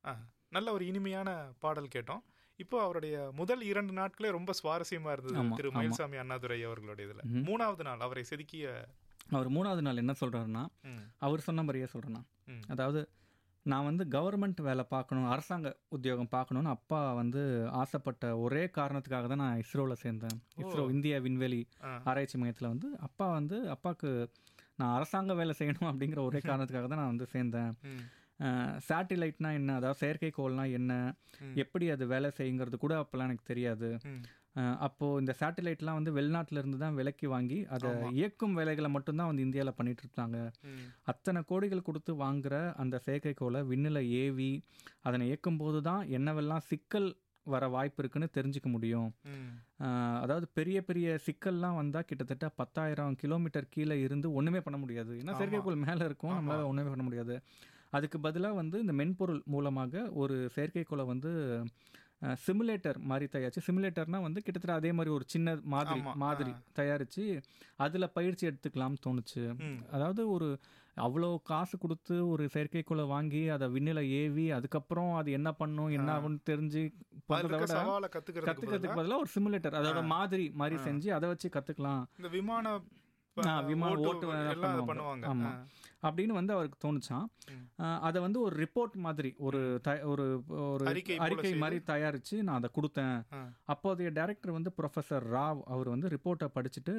ஆ, நல்ல ஒரு இனிமையான பாடல் கேட்டோம் இப்போ அவருடைய முதல் இரண்டு நாட்களே ரொம்ப சுவாரஸ்யமா இருந்தது ஆமா, திரு ஆமா. மயில்சாமி அண்ணாதுரை அவர்களுடைய இதுல மூணாவது நாள் அவரை செதுக்கிய அவர் மூணாவது நாள் என்ன சொல்றாருன்னா ம், அவர் சொன்ன மாதிரியே சொல்கிறேன் நான் ம். அதாவது நான் வந்து கவர்மெண்ட் வேலை பார்க்கணும் அரசாங்க உத்தியோகம் பார்க்கணும்னு அப்பா வந்து ஆசைப்பட்ட ஒரே காரணத்துக்காக தான் நான் இஸ்ரோவில் சேர்ந்தேன் இஸ்ரோ இந்திய விண்வெளி ஆ. ஆராய்ச்சி மையத்தில் வந்து அப்பா வந்து அப்பாவுக்கு நான் அரசாங்க வேலை செய்யணும் அப்படிங்கிற ஒரே காரணத்துக்காக தான் நான் வந்து சேர்ந்தேன் ம், சேட்டிலைட்னா என்ன அதாவது செயற்கைக்கோள்னா என்ன எப்படி அது வேலை செய்யுங்கிறது கூட அப்போல்லாம் எனக்கு தெரியாது ம். அஹ் அப்போ இந்த சேட்டலைட்லாம் வந்து வெளிநாட்டுல இருந்து தான் விலைக்கு வாங்கி அதை இயக்கும் வேலைகளை மட்டும்தான் வந்து இந்தியாவில் பண்ணிட்டு இருக்காங்க ம். அத்தனை கோடிகள் கொடுத்து வாங்குற அந்த செயற்கைக்கோளை விண்ணில் ஏவி அதனை இயக்கும் போது தான் என்னவெல்லாம் சிக்கல் வர வாய்ப்பு இருக்குன்னு தெரிஞ்சுக்க முடியும் ம். அஹ் அதாவது பெரிய பெரிய சிக்கல்லாம் வந்தால் கிட்டத்தட்ட பத்தாயிரம் கிலோமீட்டர் கீழே இருந்து ஒன்றுமே பண்ண முடியாது ஏன்னா செயற்கைக்கோள் மேலே இருக்கும் நம்மளால ஒன்றுமே பண்ண முடியாது அதுக்கு பதிலாக வந்து இந்த மென்பொருள் மூலமாக ஒரு செயற்கைக்கோளை வந்து சிமுலேட்டர் மாதிரி தயாரிச்சு சிமுலேட்டர்னா வந்து கிட்டத்தட்ட அதே மாதிரி ஒரு சின்ன மாதிரி மாதிரி தயாரித்து அதில் பயிற்சி எடுத்துக்கலாம்னு தோணுச்சு அதாவது ஒரு அவ்வளோ காசு கொடுத்து ஒரு செயற்கைக்கோளை வாங்கி அதை விண்ணில் ஏவி அதுக்கப்புறம் அது என்ன பண்ணும் என்ன ஆகும்னு தெரிஞ்சு அதுல போகிறத இருக்க விட சவாலை கத்துக்கிறதுக்கு கத்துக்கிறதுக்கு பதிலாக ஒரு சிமுலேட்டர் அதோட மாதிரி மாதிரி செஞ்சு அதை வச்சு கத்துக்கலாம் இந்த விமான ஆ, விமான ஓட்டு ஓட்டு வேணா எல்லாம் இது பண்ணுவாங்க. பண்ணுவாங்க ஆமா அப்படின்னு வந்து அவருக்கு தோணுச்சான் ஆ, அதை வந்து ஒரு ரிப்போர்ட் மாதிரி ஒரு த- ஒரு ஒரு அறிக்கை போல அறிக்கை மாதிரி தயாரிச்சு நான் அதை கொடுத்தேன் ஆ. அப்போதைய டைரக்டர் வந்து ப்ரொஃபஸர் ராவ் அவர் வந்து ரிப்போர்ட்டை படிச்சுட்டு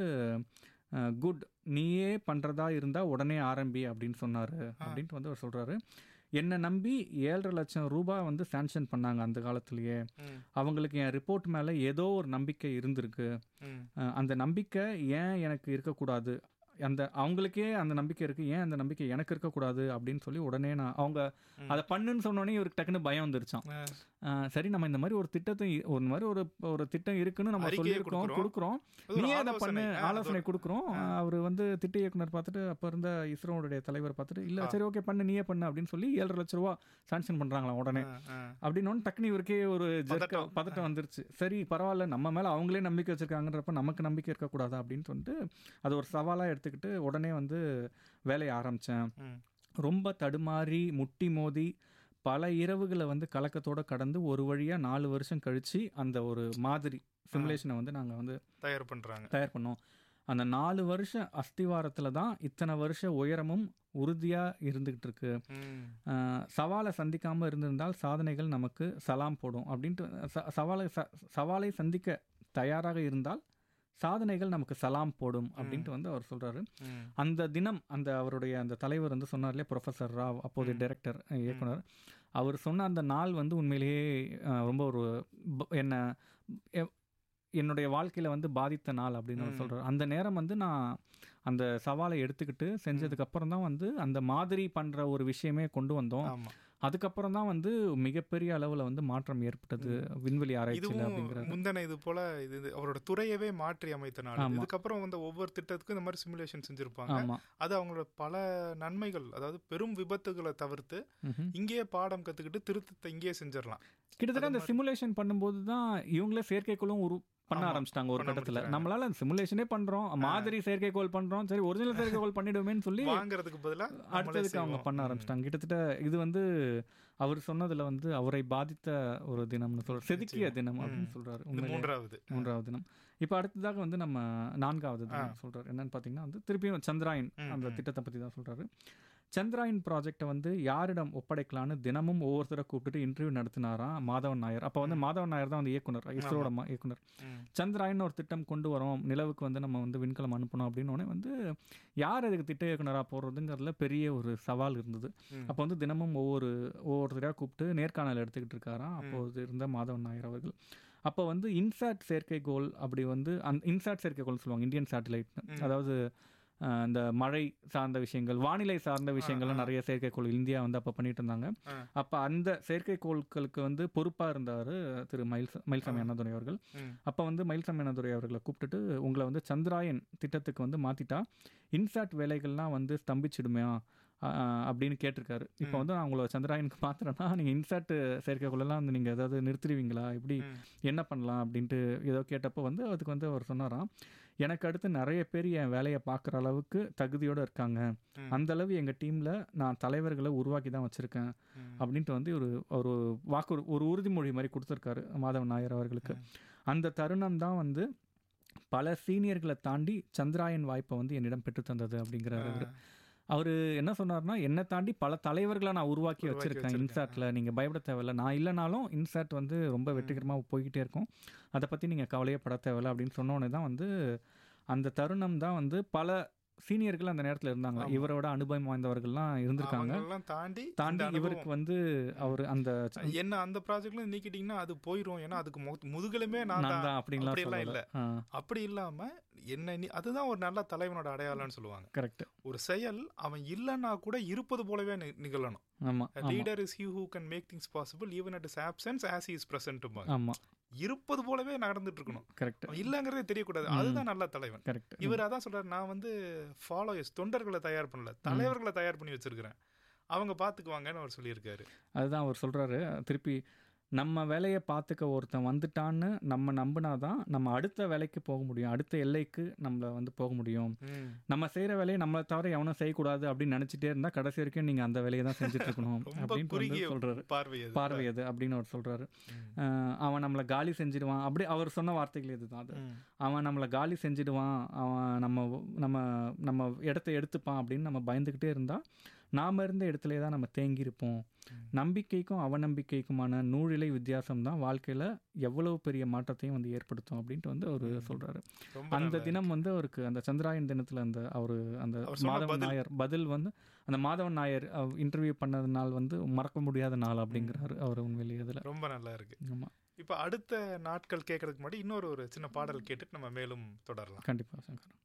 குட் நீயே பண்றதா இருந்தா உடனே ஆரம்பி அப்படின்னு சொன்னாரு அப்படின்ட்டு வந்து அவர் சொல்றாரு என்னை நம்பி ஏழரை லட்சம் ரூபாய் வந்து சாங்ஷன் பண்ணாங்க அந்த காலத்திலேயே ம். அவங்களுக்கு என் ரிப்போர்ட் மேலே ஏதோ ஒரு நம்பிக்கை இருந்திருக்கு ம். அஹ் அந்த நம்பிக்கை ஏன் எனக்கு இருக்கக்கூடாது அந்த அவங்களுக்கே அந்த நம்பிக்கை இருக்கு ஏன் அந்த நம்பிக்கை எனக்கு இருக்கக்கூடாது அப்படின்னு சொல்லி உடனே நான் அவங்க அதை பண்ணுன்னு சொன்னோடனே இவருக்கு டக்குன்னு பயம் வந்துருச்சான் ஆ. அஹ் சரி நம்ம இந்த மாதிரி ஒரு திட்டத்தை ஒரு மாதிரி ஒரு ஒரு திட்டம் இருக்குன்னு நம்ம அறிக்கையை சொல்லியிருக்கோம் கொடுக்குறோம். கொடுக்குறோம் அது ஒரு நீயே அதை ஆலோசனை. பண்ணு ஆ, அது ஆலோசனை கொடுக்குறோம் அவர் வந்து திட்ட இயக்குனர் பார்த்துட்டு அப்போ இருந்த இஸ்ரோவுடைய தலைவர் பார்த்துட்டு இல்லை சரி ஓகே பண்ணு நீயே பண்ணு அப்படின்னு சொல்லி ஏழரை லட்ச ரூபா சாங்ஷன் பண்றாங்களாம் உடனே ஆ, ஆ. அப்படின்னு டக்குனு இவருக்கே ஒரு ஜெர்க்க பதட்டம் வந்துருச்சு சரி பரவாயில்ல நம்ம மேல அவங்களே நம்பிக்கை வச்சிருக்காங்கன்றப்ப நமக்கு நம்பிக்கை இருக்கக்கூடாதா அப்படின்னு சொல்லிட்டு அது ஒரு சவாலா எடுத்துக்கிட்டு உடனே வந்து வேலையை ஆரம்பிச்சேன் ம். ரொம்ப தடுமாறி முட்டி மோதி பல இரவுகளை வந்து கலக்கத்தோட கடந்து ஒரு வழியா நாலு வருஷம் கழிச்சு அந்த ஒரு மாதிரி சிமுலேஷனை வந்து நாங்க வந்து தயார் பண்றாங்க தயார் பண்ணோம் அந்த நாலு வருஷ அஸ்திவாரத்துல தான் இத்தனை வருஷ உயரமும் உறுதியா இருந்துகிட்டு இருக்கு ம். ஆஹ் சவாலை சந்திக்காம இருந்திருந்தால் சாதனைகள் நமக்கு சலாம் போடும் அப்படின்ட்டு ச- சவாலை ச- சவாலை சந்திக்க தயாராக இருந்தால் சாதனைகள் நமக்கு சலாம் போடும் அப்படின்ட்டு வந்து அவர் சொல்றாரு ம். அந்த தினம் அந்த அவருடைய அந்த தலைவர் வந்து சொன்னார் இல்லையா ப்ரொஃபஸர் ராவ் அப்போதைய டைரக்டர் இயக்குனர் அவர் சொன்ன அந்த நாள் வந்து உண்மையிலேயே ஆஹ், ரொம்ப ஒரு ப- என்ன எ- என்னுடைய வாழ்க்கையில வந்து பாதித்த நாள் அப்படின்னு அவர் சொல்றாரு அந்த நேரம் வந்து நான் அந்த சவாலை எடுத்துக்கிட்டு செஞ்சதுக்கு அப்புறம் தான் வந்து அந்த மாதிரி பண்ற ஒரு விஷயமே கொண்டு வந்தோம் ஆமா அதுக்கப்புறம் தான் வந்து மிகப்பெரிய அளவுல வந்து மாற்றம் ஏற்பட்டது விண்வெளி ஆராய்ச்சியில் இதுவும் அப்படிங்கிற முந்தன இது போல இது இது அவரோட துறையவே மாற்றி அமைத்த நாள் இதுக்கப்புறம் வந்து ஒவ்வொரு திட்டத்துக்கும் இந்த மாதிரி சிமுலேஷன் செஞ்சிருப்பாங்க ஆமா அது அவங்களோட பல நன்மைகள் அதாவது பெரும் விபத்துகளை தவிர்த்து ம்ஹும். இங்கேயே பாடம் கத்துக்கிட்டு திருத்தத்தை இங்கேயே செஞ்சிடலாம் கிட்டத்தட்ட அந்த சிமுலேஷன் பண்ணும்போது தான் இவங்களே செயற்கைக்கோளும் உரு பண்ண ஆரம்பிச்சிட்டாங்க ஒரு கட்டத்துல நம்மளால சிமுலேஷனே பண்றோம் மாதிரி செயற்கைக்கோள் பண்றோம் சரி ஒரிஜினல் செயற்கைக்கோள் பண்ணிடுவேன்னு சொல்லி வாங்குறதுக்கு பதிலா நம்மளே அடுத்ததுக்கு அவங்க செய்வோம். பண்ண ஆரம்பிச்சிட்டாங்க கிட்டத்தட்ட இது வந்து அவர் சொன்னதுல வந்து அவரை பாதித்த ஒரு தினம்னு சொல்ற செதுக்கிய தினம் அப்படின்னு சொல்றாரு இது உண்மையிலே மூன்றாவது மூன்றாவது தினம் இப்போ அடுத்ததாக வந்து நம்ம நான்காவது தினம் சொல்றாரு என்னன்னு பார்த்தீங்கன்னா வந்து திருப்பியும் சந்திராயன் அந்த திட்டத்தை பத்தி தான் சொல்றாரு சந்திராயன் ப்ராஜெக்டை வந்து யாரிடம் ஒப்படைக்கலான்னு தினமும் ஒவ்வொருத்தரை கூப்பிட்டுட்டு இன்டர்வியூ நடத்தினாராம் மாதவன் நாயர் அப்போ வந்து மாதவன் நாயர் தான் வந்து இயக்குனர் இஸ்ரோட மா- இயக்குனர் ம். சந்திராயன் ஒரு திட்டம் கொண்டு வரோம் நிலவுக்கு வந்து நம்ம வந்து விண்கலம் அனுப்பணும் அப்படின்னு உடனே வந்து யார் அதுக்கு திட்ட இயக்குனராக போடுறதுங்கிறதுல பெரிய ஒரு சவால் இருந்தது அப்போ வந்து தினமும் ஒவ்வொரு ஒவ்வொருத்தரையாக கூப்பிட்டு நேர்காணல் எடுத்துக்கிட்டு இருக்காராம் அப்போது இருந்த மாதவன் நாயர் அவர்கள் அப்போ வந்து இன்சாட் செயற்கைக்கோள் அப்படி வந்து அந்த இன்சாட் செயற்கைக்கோள்னு சொல்லுவாங்க இந்தியன் சேட்டலைட் அதாவது அஹ், இந்த மழை சார்ந்த விஷயங்கள் வானிலை சார்ந்த விஷயங்கள்லாம் நிறைய செயற்கைக்கோள் இந்தியா வந்து அப்போ பண்ணிட்டு இருந்தாங்க ஆ. அப்போ அந்த செயற்கைக்கோள்களுக்கு வந்து பொறுப்பாக இருந்தார் திரு மயில் மயில்சாமி அண்ணாதுரை அவர்கள் ம். அப்போ வந்து மயில்சாமி அண்ணாதுரை அவர்களை கூப்பிட்டுட்டு உங்களை வந்து சந்திராயன் திட்டத்துக்கு வந்து மாற்றிட்டா இன்சாட் வேலைகள்லாம் வந்து ஸ்தம்பிச்சிடுமையா அப்படின்னு கேட்டிருக்காரு இப்போ வந்து நான் உங்களை சந்திராயனுக்கு மாத்திரன்னா நீங்கள் இன்சாட் செயற்கைக்குள்ளெல்லாம் வந்து நீங்கள் ஏதாவது நிறுத்திடுவீங்களா இப்படி ம். என்ன பண்ணலாம் அப்படின்ட்டு ஏதோ கேட்டப்போ வந்து அதுக்கு வந்து அவர் சொன்னாராம் எனக்கு அடுத்து நிறைய பேர் என் வேலையை பார்க்குற அளவுக்கு தகுதியோடு இருக்காங்க ம். அந்த அளவு எங்கள் டீமில் நான் தலைவர்களை உருவாக்கி தான் வச்சுருக்கேன் ம். அப்படின்ட்டு வந்து ஒரு ஒரு வாக்கு ஒரு உறுதிமொழி மாதிரி கொடுத்துருக்காரு மாதவன் நாயர் அவர்களுக்கு ம். அந்த தருணம் தான் வந்து பல சீனியர்களை தாண்டி சந்திராயன் வாய்ப்பை வந்து என்னிடம் பெற்று தந்தது அப்படிங்கிறாரு அவரு. அவர் என்ன சொன்னார்னா என்னை தாண்டி பல தலைவர்களை நான் உருவாக்கி உருவாக்கி வச்சிருக்கேன் வச்சிருக்கேன். இன்சாட்டில் நீங்கள் பயப்பட தேவையில்ல நான் இல்லைனாலும் இன்சாட் வந்து ரொம்ப வெற்றிகரமாக போய்கிட்டே இருக்கும் அதை பற்றி நீங்கள் கவலையே பட தேவையில்ல அப்படின்னு சொன்ன உடனே தான் வந்து அந்த தருணம் தான் வந்து பல சீனியர்கள் அந்த நேரத்தில் இருந்தாங்க ஆமா. இவரோட அனுபவம் வாய்ந்தவர்கள்லாம் இருந்திருக்காங்க அவங்களெல்லாம் தாண்டி தாண்டி இந்த இவருக்கு அனுபவம். வந்து அவர் அந்த என்ன அந்த ப்ராஜெக்ட்ல நீக்கிட்டீங்கன்னா அது போயிரும் ஏன்னா அதுக்கு மு- முதுகெலுமே நான் நான் தான் தான் அப்படின்லாம் அப்படியெல்லாம் சொல்லல இல்ல அப்படி இல்லாம என்ன நீ அதுதான் ஒரு நல்ல தலைவனோட அடையாளம்னு சொல்லுவாங்க கரெக்ட் ஒரு செயல் அவன் இல்லைன்னா கூட இருப்பது போலவே நி- நிகழணும் ஆமாம் ஆமாம் leader is he who can make things possible even at is absence as is present ஆமாம் இருப்பது போலவே நடந்துட்டு இருக்கணும் கரெக்ட் அவன் இல்லைங்கிறதே தெரியக்கூடாது ம். அதுதான் நல்ல தலைவன் கரெக்ட் இவர் அதான் சொல்றாரு நான் வந்து ஃபாலோயர்ஸ் தொண்டர்களை தயார் பண்ணல தலைவர்களை தயார் பண்ணி வச்சிருக்கிறேன் அவங்க பாத்துக்குவாங்கன்னு அவர் சொல்லியிருக்காரு அதுதான் அவர் சொல்கிறாரு திருப்பி நம்ம வேலையை பார்த்துக்க ஒருத்தன் வந்துட்டான்னு நம்ம நம்பினாதான் நம்ம அடுத்த வேலைக்கு போக முடியும் அடுத்த எல்லைக்கு நம்மள வந்து போக முடியும் நம்ம செய்கிற வேலையை நம்மளை தவிர எவனும் செய்யக்கூடாது அப்படின்னு நினச்சிட்டே இருந்தால் கடைசி வரைக்கும் நீங்கள் அந்த வேலையை தான் செஞ்சுட்டு இருக்கணும் ரொம்ப அப்படின்ட்டு வந்து குறுகிய சொல்கிறாரு பார்வை அது. பார்வை அது அப்படின்னு அவர் சொல்கிறாரு ம். அவன் நம்மளை காலி செஞ்சிடுவான் அப்படி அவர் சொன்ன வார்த்தைகள் இதுதான் அது ம். அவன் நம்மளை காலி செஞ்சிடுவான் அவன் நம்ம நம்ம நம்ம இடத்த எடுத்துப்பான் அப்படின்னு நம்ம பயந்துக்கிட்டே இருந்தால் நாம் இருந்த இடத்துல தான் நம்ம தேங்கி இருப்போம் ம். நம்பிக்கைக்கும் அவநம்பிக்கைக்குமான நூழிலை வித்தியாசம் தான் வாழ்க்கையில் எவ்வளவு பெரிய மாற்றத்தையும் வந்து ஏற்படுத்தும் அப்படின்ட்டு வந்து அவர் ம். சொல்கிறாரு ரொம்ப அந்த நல்லா தினம் வந்து அவருக்கு அந்த சந்திராயன் தினத்தில் அந்த அவர் அந்த அவர் சொன்ன மாதவன் பதில். நாயர் பதில் வந்து அந்த மாதவன் நாயர் இன்டர்வியூ பண்ணது நாள் வந்து மறக்க முடியாத நாள் அப்படிங்கிறாரு அவர் உண்மையிலேயே இதில் ரொம்ப நல்லா இருக்கு ஆமாம் இப்ப அடுத்த நாட்கள் கேட்கறதுக்கு முன்னாடி இன்னொரு ஒரு சின்ன பாடல் கேட்டுட்டு நம்ம மேலும் தொடரலாம் கண்டிப்பாக சங்கர்